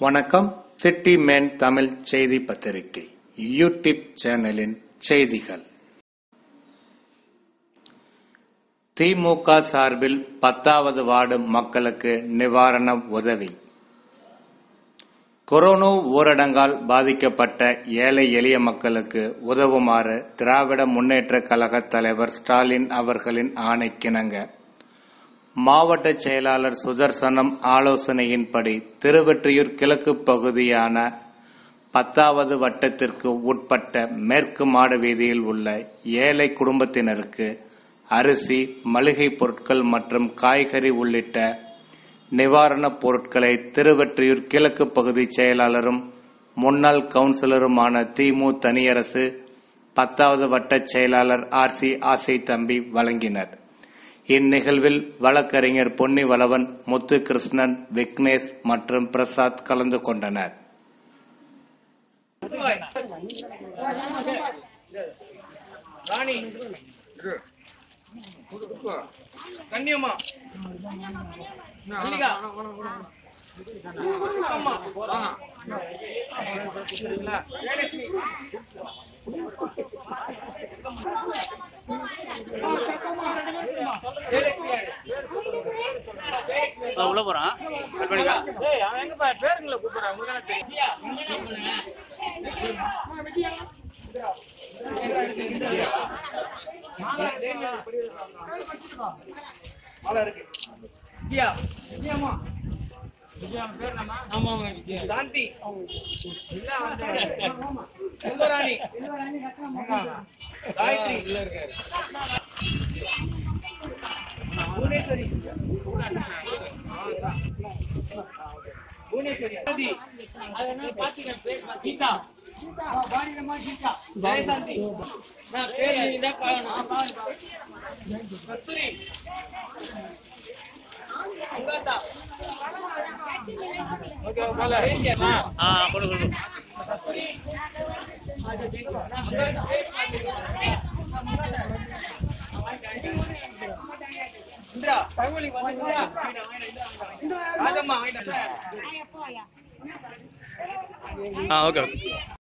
வணக்கம் city man Tamil செய்தி பத்திரிகை யூடியூப் சேனலின் செய்திகள் திமுக சார்பில் பத்தாவது வார்டு மக்களுக்கு நிவாரண உதவி கொரோனா ஊரடங்கால் பாதிக்கப்பட்ட ஏழை எளிய மக்களுக்கு உதவுமாறு திராவிட முன்னேற்ற கழக தலைவர் ஸ்டாலின் அவர்களின் ஆணைக்கிணங்க மாவட்ட செயலாளர் சுதர்சனம் ஆலோசனையின்படி திருவெற்றியூர் கிழக்கு பகுதியான பத்தாவது வட்டத்திற்கு உட்பட்ட மேற்கு மாட வீதியில் உள்ள ஏழை குடும்பத்தினருக்கு அரிசி மளிகை பொருட்கள் மற்றும் காய்கறி உள்ளிட்ட நிவாரணப் பொருட்களை திருவெற்றியூர் கிழக்கு பகுதி செயலாளரும் முன்னாள் கவுன்சிலருமான திமு தனியரசு பத்தாவது வட்டச் செயலாளர் ஆர் சி ஆசை தம்பி வழங்கினர் இந்நிகழ்வில் வழக்கறிஞர் பொன்னி வளவன் முத்து கிருஷ்ணன் விக்னேஷ் மற்றும் பிரசாத் கலந்து கொண்டனர் ராணி கண்ணியம்மா மல்லிகா அம்மா சரிங்களா? ஜெயலட்சுமி ஜெயலட்சுமி அவன் உள்ள போறான் கட் பண்ணிக்கோ. ஏய் அவன் எங்கப்பா பேருங்களை கூப்பிடுறான் உங்களுக்கு தானே தெரியும் மாலை இருக்கு விஜயா விஜயாமா விஜயா பேர் என்னம்மா ஆமா விஜயா சாந்தி இல்ல வந்து செல்வராணி காயத்ரி இல்ல இருக்காரு புவனேஸ்வரி புவனேஸ்வரி அதி கீதா ஜெயசாந்தி நான் பேர் நீதான் பார்க்கணும் கஸ்தூரி சுகாந்தா ஓகே போல ஆ கொடு கொடு இந்திரா ராஜம்மா வாங்கிட்டா ஆ ஓகே ஓகே